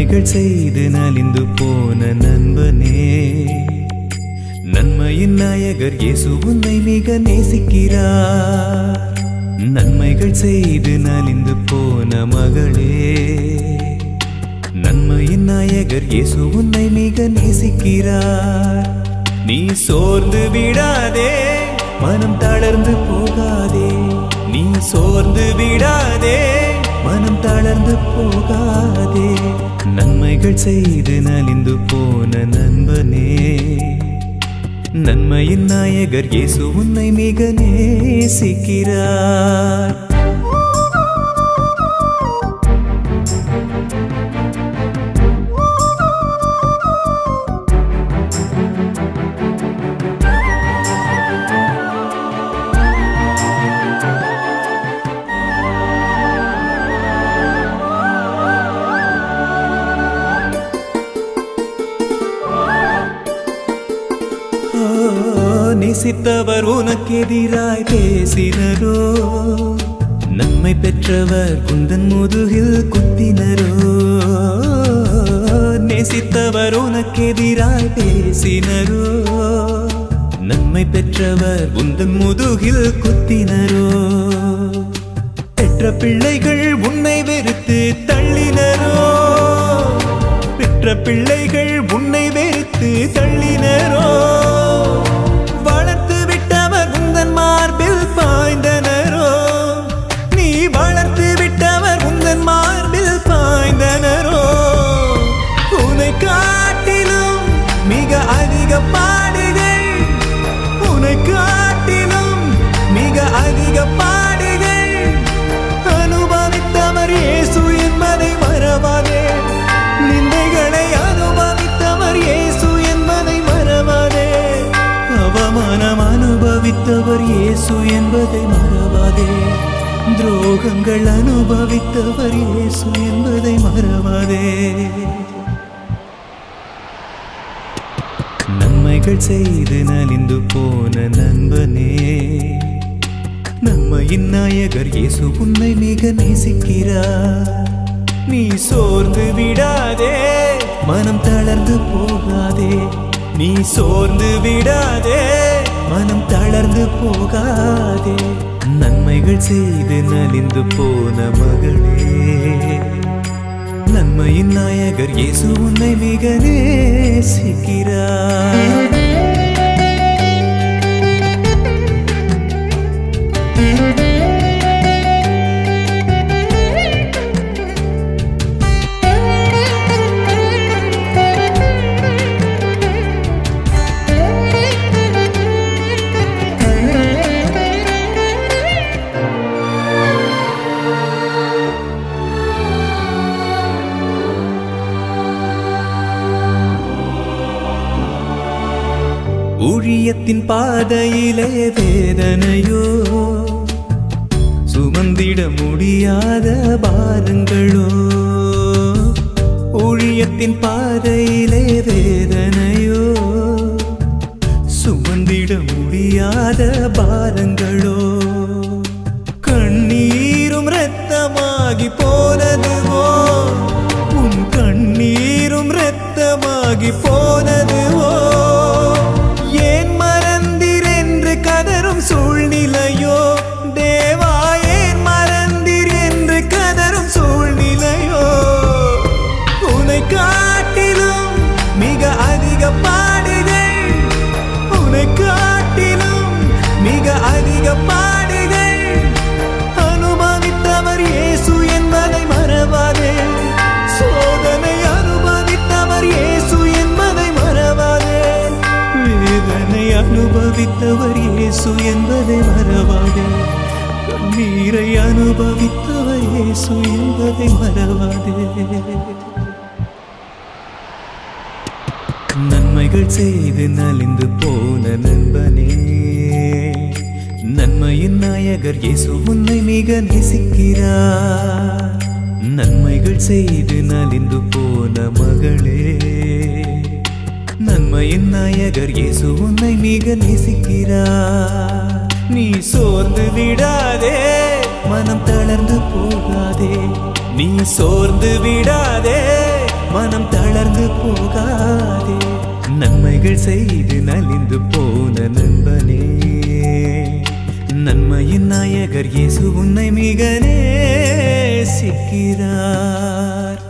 நன்மைகள் செய்து நலிந்து போன நண்பனே நன்மையின் நாயகர் இயேசு உன்னை மிக நேசிக்கிறார் நன்மைகள் செய்து நலிந்து போன மகளே நன்மையின் நாயகர் இயேசு உன்னை மிக நேசிக்கிறார் நீ சோர்ந்து விடாதே மனம் தளர்ந்து போகாதே நீ சோர்ந்து விடாதே மனம் தளர்ந்து போகாதே நன்மைகள் செய்து நலிந்து போன நண்பனே நன்மையின் நாயகர் இயேசு உன்னை மிக நேசிக்கிறார் ஓ, நேசித்தவர் உனக்கு எதிராய் பேசினரோ நன்மை பெற்றவர் குந்தன் முதுகில் குத்தினரோ நேசித்தவர் உனக்கு எதிராய் பேசினரோ நன்மை பெற்றவர் உந்தன் முதுகில் குத்தினரோ பெற்ற பிள்ளைகள் உன்னை வெறுத்து தள்ளினரோ பெற்ற பிள்ளைகள் உன்னை வெறுத்து தள்ளினரோ வளர்த்து விட்டவர் உந்தன் மார்பில் பாய்ந்தனரோ நீ வளர்த்து விட்டவர் உந்தன் மார்பில் பாய்ந்தனரோ உன்னை காட்டிலும் மிக அதிக பாடுகள் உன்னை காட்டிலும் மிக அதிக பாடுகள் அனுபவித்தவர் இயேசு என்பதை மறவாதே நிந்தைகளை அனுபவித்தவர் இயேசு என்பதை மறவாதே அவமானம் அனுபவித்தவர் இயேசு என்பதை மறவாதே துரோகங்கள் அனுபவித்தவர் இயேசு என்பதை மறவாதே நன்மைகள் செய்து நலிந்து போன நண்பனே நன்மையின் நாயகர் இயேசு உன்னை மிக நேசிக்கிறார் நீ சோர்ந்து விடாதே மனம் தளர்ந்து போகாதே நீ சோர்ந்து விடாதே மனம் தளர்ந்து போகாதே நன்மைகள் செய்து நலிந்து போன மகளே நன்மையின் நாயகர் இயேசு உன்னை மிக நேசிக்கிறார் ஊழியத்தின் பாதையிலே வேதனையோ சுமந்திட முடியாத பாரங்களோ ஊழியத்தின் பாதையிலே வேதனையோ சுமந்திட முடியாத பாரங்களோ கண்ணீரும் இரத்தமாகி போனதுவோ உன் கண்ணீரும் இரத்தமாகி போனதுவோ ஏன் மறந்தீர் என்று கதரும் சூழ்நிலையோ தேவா ஏன் மறந்தீர் என்று கதரும் சூழ்நிலையோ உன்னை காட்டிலும் மிக அதிக பாடுகள் உன்னை காட்டிலும் மிக அதிக பாடுகள் அனுபவித்தவர் இயேசு என்பதை மறவாதே சோதனை அனுபவித்தவர் இயேசு என்பதை மறவாதே வேதனை அனுபவித்தவர் இயேசு என்பதை மறவாதே கண்ணீரை அனுபவித்தவர் இயேசு என்பதை மறவாதே நன்மைகள் செய்து நலிந்து போன நண்பனே நன்மையின் நாயகர் இயேசு உன்னை மிக நேசிக்கிறார் நன்மைகள் செய்து நலிந்து போன மகளே நன்மையின் நாயகர் இயேசு உன்னை மிக நேசிக்கிறார் நீ சோர்ந்து விடாதே மனம் தளர்ந்து போகாதே நீ சோர்ந்து விடாதே மனம் தளர்ந்து போகாதே நன்மைகள் செய்து நலிந்து போன நண்பனே நன்மையின் நாயகர் இயேசு உன்னை மிக நேசிக்கிறார்